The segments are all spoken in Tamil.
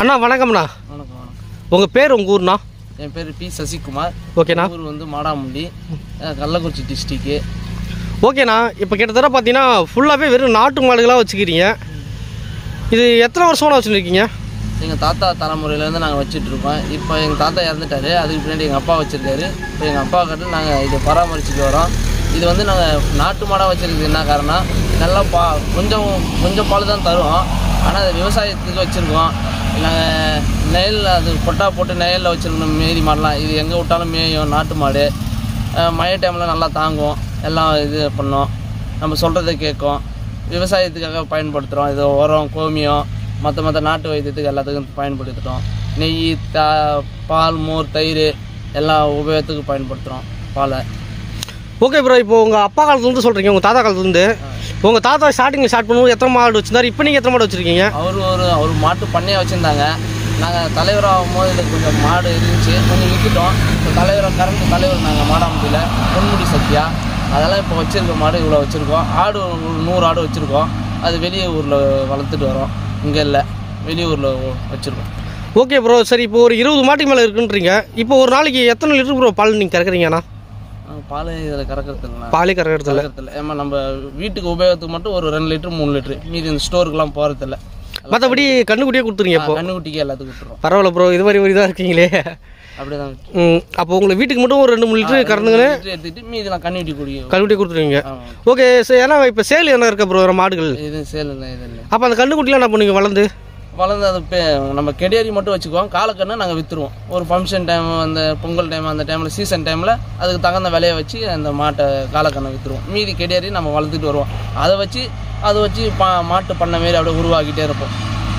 அண்ணா வணக்கம்ண்ணா வணக்கம் வணக்கம் உங்கள் பேர் உங்கள் ஊர்ண்ணா என் பேர் பி சசிகுமார் ஓகேண்ணா ஊர் வந்து மாடாமுண்டி அஹ் கள்ளக்குறிச்சி டிஸ்ட்ரிக்கு ஓகேண்ணா இப்போ கிட்டத்தட்ட பார்த்தீங்கன்னா ஃபுல்லாகவே வெறும் நாட்டு மாடுகளாக வச்சுக்கிறீங்க இது எத்தனை வருஷமாக வச்சுருக்கீங்க எங்கள் தாத்தா தலைமுறையிலேருந்து நாங்கள் வச்சுட்டு இருக்கோம் இப்போ எங்கள் தாத்தா இறந்துட்டாரு அதுக்கு பின்னாடி எங்கள் அப்பா வச்சுருக்காரு இப்போ எங்கள் அப்பா கிட்ட நாங்கள் இதை பராமரிச்சுட்டு வரோம் இது வந்து நாங்கள் நாட்டு மாடாக வச்சுருக்குது என்ன காரணம் நல்லா பா கொஞ்சம் கொஞ்சம் பால் தான் தரும் ஆனால் அது விவசாயத்துக்கு வச்சுருக்கோம் நாங்கள் நெல் அது கொட்டா போட்டு நெயலில் வச்சுருக்கணும் மேரி மாடலாம் இது எங்கே விட்டாலும் மேயும் நாட்டு மாடு அஹ் மழை டைமில் நல்லா தாங்கும் எல்லாம் இது பண்ணோம் நம்ம சொல்கிறத கேட்கும் விவசாயத்துக்காக பயன்படுத்துகிறோம் இது உரம் கோமியம் மற்ற மற்ற நாட்டு வைத்தியத்துக்கு எல்லாத்துக்கும் பயன்படுத்துகிறோம் நெய் தா பால் மோர் தயிர் எல்லாம் உபயோகத்துக்கு பயன்படுத்துகிறோம் பாலை ஓகே ப்ரோ இப்போ உங்கள் அப்பா காலத்துலேருந்து சொல்கிறீங்க உங்கள் தாத்தா காலத்துலேருந்து உங்கள் தாத்தா ஸ்டார்டிங்கில் ஸ்டார்ட் பண்ணும்போது எத்தனை மாடு வச்சிருந்தாரு இப்போ நீங்கள் எத்தனை மாடு வச்சுருக்கீங்க அவர் ஒரு அவர் மாட்டு பண்ணையை வச்சுருந்தாங்க நாங்கள் தலைவராகும் போது இதுல கொஞ்சம் மாடு இருந்துச்சு கொஞ்சம் விற்றுட்டோம் இப்போ தலைவராக கரண்ட் தலைவர் நாங்கள் மாடாமுடியில் பொன்முடி சத்யா அதெல்லாம் இப்போ வச்சுருக்க மாடு இவ்வளோ வச்சுருக்கோம் ஆடு ஒரு நூறு ஆடு வச்சுருக்கோம் அது வெளியே ஊரில் வளர்த்துட்டு வரோம் இங்கே இல்லை வெளியூரில் வச்சுருக்கோம் ஓகே ப்ரோ சரி இப்போ ஒரு இருபது மாட்டுக்கு மேலே இருக்குன்றீங்க இப்போ ஒரு நாளைக்கு எத்தனை லிட்டர் ப்ரோ பால் நீங்கள் கறக்குறீங்கண்ணா பால் இதில் கறக்கிறதுங்களா பாலே கறக்கிறதுல கறக்கிறதில்ல ஏமா நம்ம வீட்டுக்கு உபயோகத்துக்கு மட்டும் ஒரு ரெண்டு லிட்டர் மூணு லிட்டரு மீதி இந்த ஸ்டோருக்குலாம் போகிறதில்ல மற்றபடி கண்ணுக்குட்டியே கொடுத்துருங்க இப்போ கண்ணுக்குட்டிக்கு எல்லாத்துக்கும் விட்டுருவோம் பரவாயில்ல ப்ரோ இது மாதிரி ஒரு இதாக இருக்கீங்களே அப்படியே தான் ம், அப்போ உங்களை வீட்டுக்கு மட்டும் ஒரு ரெண்டு மூணு லிட்டர் கறந்துங்கன்னு லிட்டர் எடுத்துக்கிட்டு மீதிலாம் கண்ணுக்குட்டி குடிக்கும் கண்ணுக்குட்டியே கொடுத்துருவீங்க ஆமாம் ஓகே சார் ஏன்னா இப்போ சேல் என்ன இருக்க ப்ரோ மாடுகள் இது சேல் இல்லை இது இல்லை அப்போ அந்த கண்ணுக்குட்டிலாம் என்ன பண்ணுவீங்க வளர்ந்து வளர்ந்து அது பே நம்ம கெடியாரி மட்டும் வச்சுக்குவோம் காலக்கண்ணை நாங்கள் விற்றுருவோம் ஒரு ஃபங்க்ஷன் டைம் அந்த பொங்கல் டைம் அந்த டைமில் சீசன் டைமில் அதுக்கு தகுந்த விலையை வச்சு அந்த மாட்டை காலக்கண்ணை விற்றுருவோம் மீதி கெடியாரி நம்ம வளர்த்துட்டு வருவோம் அதை வச்சு அதை வச்சு பா மாட்டு பண்ண மாரி அப்படியே உருவாக்கிட்டே இருப்போம்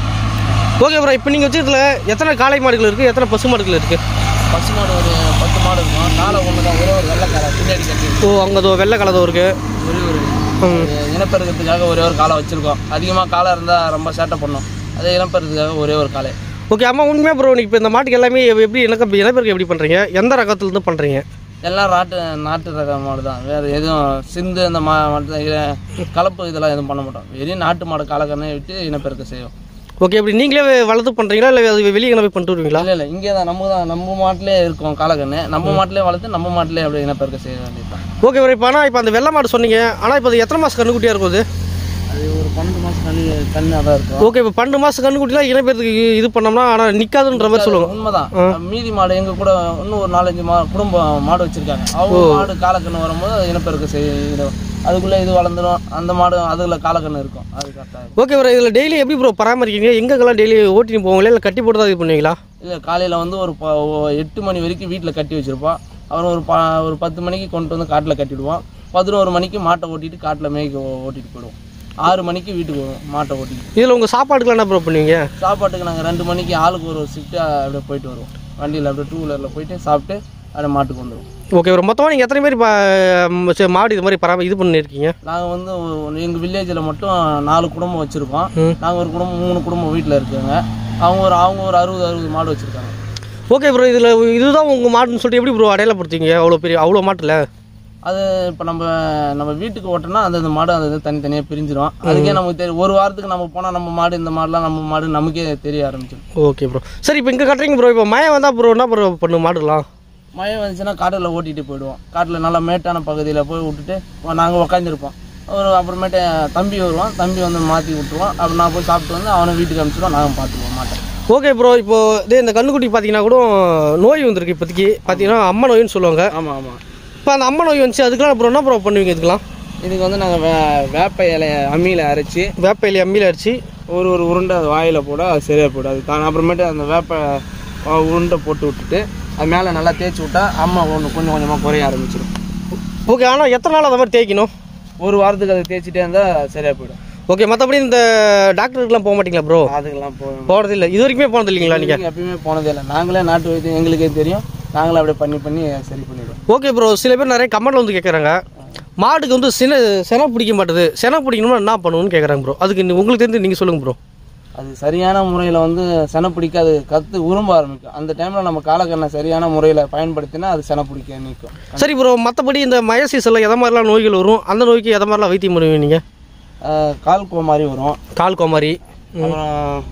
ஓகே ப்ரோ இப்போ நீங்கள் வச்சதுல எத்தனை காளை மாடுகள் இருக்குது எத்தனை பசு மாடுகள் இருக்குது பசு மாடு ஒரு பத்து மாடு இருக்கும் காலை ஒன்று தான் ஒரே ஒரு வெள்ளைக்காரை பின்னாடி கட்டி ஓ அங்கே அதோ வெள்ளை கலதோ இருக்குது ஒரே ஒரு ஒரு இனப்பெருக்கத்துக்காக ஒரே ஒரு காலை வச்சுருக்கோம் அதிகமாக காலை இருந்தால் ரொம்ப சேட்டை பண்ணும் அதே இனப்பெருக்கத்துக்காக ஒரே ஒரு காலை ஓகே அம்மா உண்மையாக ப்ரோ இப்போ இந்த மாட்டுக்கு எல்லாமே எப்படி எனக்கு இனப்பெருக்கு எப்படி பண்ணுறீங்க எந்த ரகத்துலேருந்து பண்ணுறீங்க எல்லாம் நாட்டு நாட்டு ரக மாடு தான் வேறு எதுவும் சிந்து அந்த மா மற்ற இத- கலப்பு இதெல்லாம் எதுவும் பண்ண மாட்டோம் வெறும் நாட்டு மாடு காலக்கண்ணே விட்டு இனப்பெருக்க செய்வோம் ஓகே இப்படி நீங்களே வளர்த்து பண்ணுறீங்களா இல்லை அது வெளியே என்ன போய் பண்ணிட்டு வருவீங்களா இல்லை இல்லை இங்கே தான் நம்ம தான் நம்ம மாட்டிலே இருக்கோம் காலக்கண்ணு நம்ம மாட்டிலே வளர்த்து நம்ம மாட்டிலே அப்படியே இனப்பெருக்க செய்ய வேண்டியதுதான் ஓகே ப்ரோ இப்போ ஆனால் இப்போ அந்த வெள்ளை மாடு சொன்னீங்க ஆனால் இப்போ அது எத்தனை மாதம் கண்ணுக்குட்டியாக இருக்கும் அது அது ஒரு பன்னெண்டு மாதம் கண்ணு கண்ணாக தான் இருக்கும் ஓகே இப்போ பன்னெண்டு மாதம் கண்ணுக்குட்டிலாம் இனப்பெருத்துக்கு இது பண்ணோம்னா ஆனால் நிற்காதுன்ற மாதிரி சொல்லுவாங்க உண்மைதான் மீதி மாடு எங்க கூட இன்னும் ஒரு நாலஞ்சு மா குடும்பம் மாடு வச்சிருக்காங்க அவங்க மாடு காலக்கண்ணு வரும்போது அது இனப்பெருக்க செய்ய அதுக்குள்ளே இது வளர்ந்துடும் அந்த மாடு அதுல காலக்கண்ணு இருக்கும் அது கரெக்டாக ஓகே ப்ரோ இதில் டெய்லி எப்படி ப்ரோ பராமரிக்கிறீங்க எங்கெங்கெல்லாம் டெய்லி ஓட்டின்னு போவீங்களா இல்லை கட்டி போட்டு தான் இது பண்ணுவீங்களா இல்லை காலையில் வந்து ஒரு ப- ஒ- எட்டு மணி வரைக்கும் வீட்டில் கட்டி வச்சுருப்போம் அப்புறம் ஒரு ப ஒரு பத்து மணிக்கு கொண்டு வந்து காட்டில் கட்டிடுவோம் பதினோரு மணிக்கு மாட்டை ஓட்டிட்டு காட்டில் மேய்க்க ஓ- ஓட்டிட்டு போயிடுவோம் ஆறு மணிக்கு வீட்டுக்கு வருவோம் மாட்டை ஓட்டிட்டு இதில் உங்கள் சாப்பாடுக்கெல்லாம் என்ன ப்ரோ பண்ணுவீங்க சாப்பாட்டுக்கு நாங்கள் ரெண்டு மணிக்கு ஆளுக்கு ஒரு ஷிஃப்ட்டு அப்படியே போயிட்டு வருவோம் வண்டியில் அப்படியே டூ வீலரில் போயிட்டு சாப்பிட்டு அப்படியே மாட்டுக்கு வந்துடுவோம் ஓகே ப்ரோ மொத்தமாக நீங்கள் எத்தனை பேர் பா ம், சரி, மாடு இது மாதிரி பராமரி இது பண்ணியிருக்கீங்க நாங்கள் வந்து எங்கள் வில்லேஜில் மட்டும் நாலு குடும்பம் வச்சுருக்கோம் நாங்கள் ஒரு குடும்பம் மூணு குடும்பம் வீட்டில் இருக்காங்க அவங்க ஒரு அவங்க ஒரு அறுபது அறுபது மாடு வச்சுருக்காங்க ஓகே ப்ரோ இதில் இதுதான் உங்கள் மாடுன்னு சொல்லிட்டு எப்படி ப்ரோ அடையாளப்படுத்துவீங்க அவ்வளோ பெரிய அவ்வளோ மாட்டில் அது இப்போ நம்ம நம்ம வீட்டுக்கு ஓட்டோம்னா அந்த மாடு அது தனித்தனியாக பிரிஞ்சிடும் அதுக்கே நமக்கு தெரியும் ஒரு வாரத்துக்கு நம்ம போனால் நம்ம மாடு இந்த மாடுலாம் நம்ம மாடு நமக்கே தெரிய ஆரம்பிச்சிடும் ஓகே ப்ரோ சரி இப்போ இங்கே கட்டுறீங்க ப்ரோ இப்போ மழை வந்தால் ப்ரோ என்ன ப்ரோ பண்ணும் மாடுலாம் மழை வந்துச்சுன்னா காட்டில் ஓட்டிகிட்டு போயிடுவோம் காட்டில் நல்லா மேட்டான பகுதியில் போய் விட்டுட்டு நாங்கள் உக்காந்துருப்போம் ஒரு அப்புறமேட்டு தம்பி வருவான் தம்பி வந்து மாற்றி விட்டுருவான் அப்புறம் நான் போய் சாப்பிட்டு வந்து அவனை வீட்டுக்கு அனுப்பிச்சிடுவோம் நாங்கள் பார்த்துக்குவோம் மாட்டேன் ஓகே ப்ரோ இப்போ இதே இந்த கண்ணுக்குட்டி பார்த்தீங்கன்னா கூட நோய் வந்திருக்கு இப்போதைக்கு பார்த்தீங்கன்னா அம்மா நோயின்னு சொல்லுவாங்க ஆமாம் ஆமாம் இப்போ அந்த அம்மா நோய் வந்துச்சு அதுக்கெல்லாம் ப்ரோ என்ன ப்ரோ பண்ணுவீங்க இதுக்கெல்லாம் இதுக்கு வந்து நாங்கள் வே வேப்ப இலைய அம்மியில் அரைச்சி வேப்ப இலையை அம்மியில் அடிச்சு ஒரு ஒரு உருண்டை அது வாயில் போட அது சரியாக போய்டும் அது தான் அப்புறமேட்டு அந்த வேப்ப அஹ், உருண்டை போட்டு விட்டுட்டு அது மேலே நல்லா தேய்ச்சி விட்டா அம்மா ஒன்று கொஞ்சம் கொஞ்சமாக குறைய ஆரம்பிச்சிடும் ஓகே ஆனால் எத்தனை நாள் அந்த மாதிரி தேய்க்கணும் ஒரு வாரத்துக்கு அதை தேய்ச்சிட்டே இருந்தால் சரியாக போயிடும் ஓகே மற்றபடி இந்த டாக்டருக்குலாம் போக மாட்டீங்களா ப்ரோ அதுக்கெல்லாம் போகும் போகிறது இல்லை இது வரைக்குமே போனது இல்லைங்களா நீங்கள் எப்பயுமே போனதே இல்லை நாங்களே நாட்டு வைத்தியம் எங்களுக்கே தெரியும் நாங்களே அப்படியே பண்ணி பண்ணி சரி பண்ணிடுவோம் ஓகே ப்ரோ சில பேர் நிறைய கமெண்ட்ல வந்து கேட்குறாங்க மாடுக்கு வந்து சின செனை பிடிக்க மாட்டுது செனை பிடிக்கணும்னா என்ன பண்ணணும்னு கேட்குறாங்க ப்ரோ அதுக்கு நீ- உங்களுக்கு தெரிஞ்சு நீங்கள் சொல்லுங்கள் ப்ரோ அது சரியான முறையில் வந்து செனை பிடிக்க அது கற்று உரும்ப ஆரம்பிக்கும் அந்த டைமில் நம்ம காலக்கண்ணை சரியான முறையில் பயன்படுத்தினா அது செனை பிடிக்க நிற்கும் சரி ப்ரோ மற்றபடி இந்த மழை சீசனில் எதை மாதிரிலாம் நோய்கள் வரும் அந்த நோய்க்கு எதை மாதிரிலாம் வைத்தியம் பண்ணுவீங்க நீங்கள் கால் கோ மாதிரி வரும் கால் கோமாரி அப்புறம்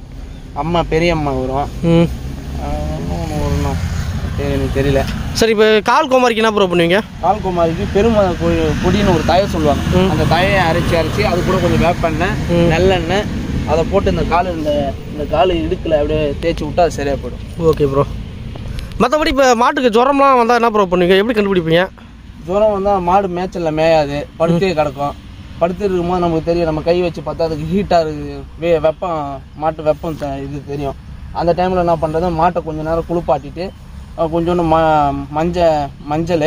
அம்மா பெரிய அம்மா வரும் ம் ஆஹ் இன்னும் ஒன்று வரணும் சரி எனக்கு தெரியல சரி இப்போ கால் கோமாரிக்கு என்ன ப்ரோ பண்ணுவீங்க கால்குமாரிக்கு பெருமை கொ- கொடின்னு ஒரு தயை சொல்லுவாங்க அந்த தழையை அரைச்சி அரைச்சி அது கூட கொஞ்சம் வேப்பெண்ணெய் நல்லெண்ணெய் அதை போட்டு இந்த கால் இந்த இந்த கால் இடுக்கில் அப்படியே தேய்ச்சி விட்டா அது சரியாக போயிடும் ஓகே ப்ரோ மற்றபடி இப்போ மாட்டுக்கு ஜுரம்லாம் வந்தால் என்ன ப்ரோ பண்ணுவீங்க எப்படி கண்டுபிடிப்பீங்க ஜுரம் வந்தால் மாடு மேய்ச்சலில் மேயாது படுத்தே கிடக்கும் படுத்து இருக்கும்போது நமக்கு தெரியும் நம்ம கை வச்சு பார்த்தா அதுக்கு ஹீட்டாக இருக்குது வே வெப்பம் மாட்டு வெப்பம் த- இது தெரியும் அந்த டைமில் என்ன பண்ணுறது மாட்டை கொஞ்ச நேரம் குளிப்பாட்டிட்டு அஹ் கொஞ்சோண்டு ம மஞ்சள் மஞ்சள்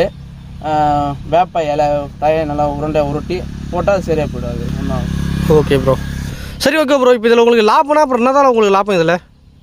அஹ் வேப்ப இலை தயை நல்லா உருண்டை உருட்டி போட்டால் அது சரியாக போயிடும் அது ஒன்றும் ஓகே ப்ரோ சரி ஓகே ப்ரோ இப்போ இதில் உங்களுக்கு லாபம்னா அப்புறம் என்னதான் உங்களுக்கு லாபம் இதில்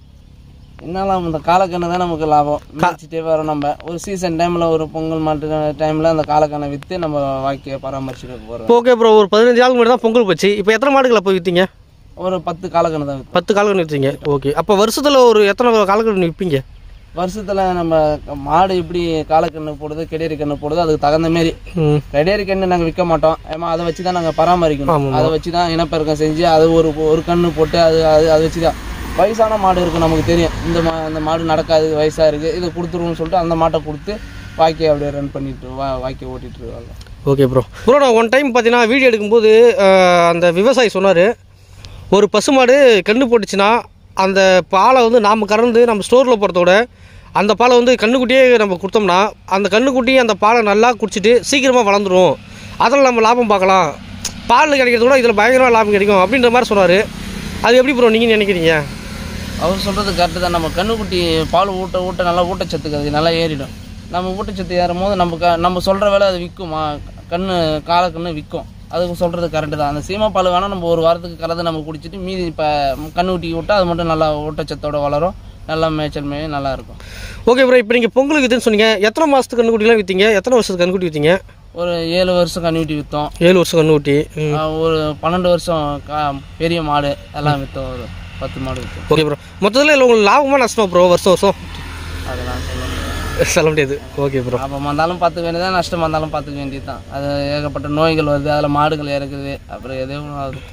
என்னாலும் இந்த காலக்கண்ணு தான் நமக்கு லாபம் மேய்ச்சிட்டே வரோம் நம்ம ஒரு சீசன் டைமில் ஒரு பொங்கல் மாட்டு டைமில் அந்த காலக்கண்ணை விற்று நம்ம வாழ்க்கையை பராமரிச்சுட்டு போகிறோம் இப்போ ஓகே ப்ரோ ஒரு பதினஞ்சு நாளுக்கு முன்னாடி தான் பொங்கல் போச்சு இப்போ எத்தனை மாடுகளை போய் விற்றீங்க ஒரு பத்து காலக்கண்ணு தான் விற்போம். பத்து காலக்கன்று விற்றீங்க ஓகே அப்போ வருஷத்தில் ஒரு எத்தனை காலக்கன்று விற்பீங்க வருஷத்துல நம்ம மாடு எப்படி காலக்கண்ணு போடுது கெடேரி கண்ணு போடுது அதுக்கு தகுந்த மாரி ம் கெடேரி கண்ணு நாங்கள் விற்க மாட்டோம் ஏமா அதை வச்சு தான் நாங்கள் பராமரிக்கணும் அதை வச்சு தான் இனப்பெருக்கம் செஞ்சு அது ஒரு ஒரு கண்ணு போட்டு அது அது அதை வச்சு தான் வயசான மாடு இருக்கும் நமக்கு தெரியும் இந்த மா இந்த மாடு நடக்காது வயசாக இருக்குது இதை கொடுத்துருவோம்னு சொல்லிட்டு அந்த மாட்டை கொடுத்து வாக்கியை அப்படியே ரன் பண்ணிட்டு வா வாக்கியை ஓட்டிட்டு இருக்காங்க ஓகே ப்ரோ ப்ரோ நான் ஒன் டைம் பார்த்தீங்கன்னா வீடியோ எடுக்கும்போது அஹ், அந்த விவசாயி சொன்னார் ஒரு பசுமாடு கன்று போட்டுச்சுன்னா அந்த பாலை வந்து நாம் கறந்து நம்ம ஸ்டோரில் போகிறத விட அந்த பாலை வந்து கண்ணுக்குட்டியே நம்ம கொடுத்தோம்னா அந்த கண்ணுக்குட்டி அந்த பாலை நல்லா குடிச்சிட்டு சீக்கிரமாக வளர்ந்துரும் அதில் நம்ம லாபம் பார்க்கலாம் பால் கிடைக்கிறத விட இதில் பயங்கரமாக லாபம் கிடைக்கும் அப்படின்ற மாதிரி சொன்னார் அது எப்படி ப்ரோ நீங்கள் நினைக்கிறீங்க அவர் சொல்கிறது கரெக்டு தான் நம்ம கண்ணுக்குட்டி பால் ஊட்ட ஊட்ட நல்லா ஊட்டச்சத்துக்கு அது நல்லா ஏறிடும் நம்ம ஊட்டச்சத்து ஏறும் போது நம்ம க நம்ம சொல்கிற வேலை அது விற்குமா கண்ணு காலக்கண்ணு விற்கும் அதுக்கு சொல்கிறது கரெக்டு தான் அந்த சீமா பால் வேணால் நம்ம ஒரு வாரத்துக்கு கலந்து நம்ம குடிச்சிட்டு மீதி இப்போ கண்ணுக்குட்டி விட்டால் அது மட்டும் நல்லா ஊட்டச்சத்தோட வளரும் நல்லா மேய்ச்சல் மேய நல்லா இருக்கும் ஓகே ப்ரோ இப்போ நீங்கள் பொங்கலுக்கு விற்றுன்னு சொன்னீங்க எத்தனை மாதத்துக்கு கண்ணுக்குட்டிலாம் விற்றீங்க எத்தனை வருஷத்துக்கு கண்ணுக்குட்டி விற்றீங்க ஒரு ஏழு வருஷம் கண்ணுக்குட்டி விற்றோம் ஏழு வருஷம் கண்ணுக்குட்டி ம் ஒரு பன்னெண்டு வருஷம் கா பெரிய மாடு எல்லாம் விற்றோம் ஒரு பத்து மாடு விற்றோம் ஓகே ப்ரோ மொத்தத்தில் இல்லை உங்களுக்கு லாபமாக நஷ்டமா ப்ரோ வருஷம் வருஷம் அதெல்லாம் சொல்ல முடியாது சொல்ல முடியாது ஓகே ப்ரோ லாபம் வந்தாலும் பார்த்துக்க வேண்டியதான் நஷ்டம் வந்தாலும் பார்த்துக்க வேண்டியது தான் அது ஏகப்பட்ட நோய்கள் வருது அதில் மாடுகள் இறக்குது அப்புறம் எதுவும் ஆகுது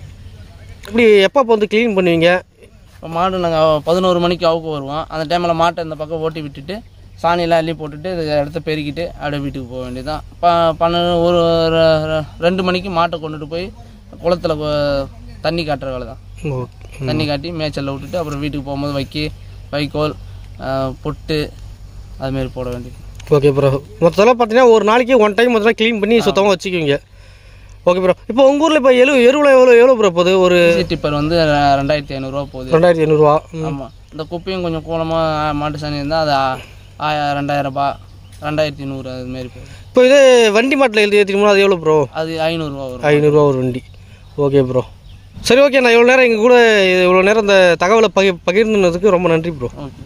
இப்படி எப்போ வந்து க்ளீன் பண்ணுவீங்க இப்போ மாடு நாங்கள் பதினோரு மணிக்கு அவுக்க வருவோம் அந்த டைமில் மாட்டை இந்த பக்கம் ஓட்டி விட்டுட்டு சாணியெல்லாம் அள்ளி போட்டுட்டு இது இடத்த பெருக்கிட்டு அப்படியே வீட்டுக்கு போக வேண்டியதுதான் ப பன்னெண்டு ஒரு ர- ர- ரெண்டு மணிக்கு மாட்டை கொண்டுட்டு போய் குளத்துல கொ- தண்ணி காட்டுற வேலை தான் ஓகே தண்ணி காட்டி மேய்ச்சலில் விட்டுட்டு அப்புறம் வீட்டுக்கு போகும்போது வைக்கி வைக்கோல் ஆஹ், பொட்டு அதுமாரி போட வேண்டியது ஓகே ப்ரோ மொத்தத்தில் பார்த்தீங்கன்னா ஒரு நாளைக்கு ஒன் டைம் மொத்தம் க்ளீன் பண்ணி சுத்தமாக வச்சுக்குவீங்க ஓகே ப்ரோ இப்போ உங்கள் ஊரில் இப்போ எழு எருவில் எவ்வளோ எவ்வளோ ப்ரோ போகுது ஒரு ஈஸி டிப்பர் வந்து ரெ- ரெண்டாயிரத்தி ஐநூறுரூவா போகுது ரெண்டாயிரத்தி ஐநூறுரூவா ஆமாம் இந்த குப்பையும் கொஞ்சம் கூலமாக மாட்டு சாணி இருந்தால் அது ஆ- ஆய- ரெண்டாயிரம் ரூபாய் ரெண்டாயிரத்தி நூறு அது மாதிரி போகுது இப்போ இது வண்டி மாட்டில் எழுதி ஏற்றிக்கணும் அது எவ்வளோ ப்ரோ அது ஐநூறுரூவா வரும் ஐநூறுரூவா ஒரு வண்டி ஓகே ப்ரோ சரி ஓகே நான் இவ்வளோ நேரம் எங்கள் கூட இவ்வளோ நேரம் இந்த தகவலை பகி பகிர்ந்ததுக்கு ரொம்ப நன்றி ப்ரோ ஓகே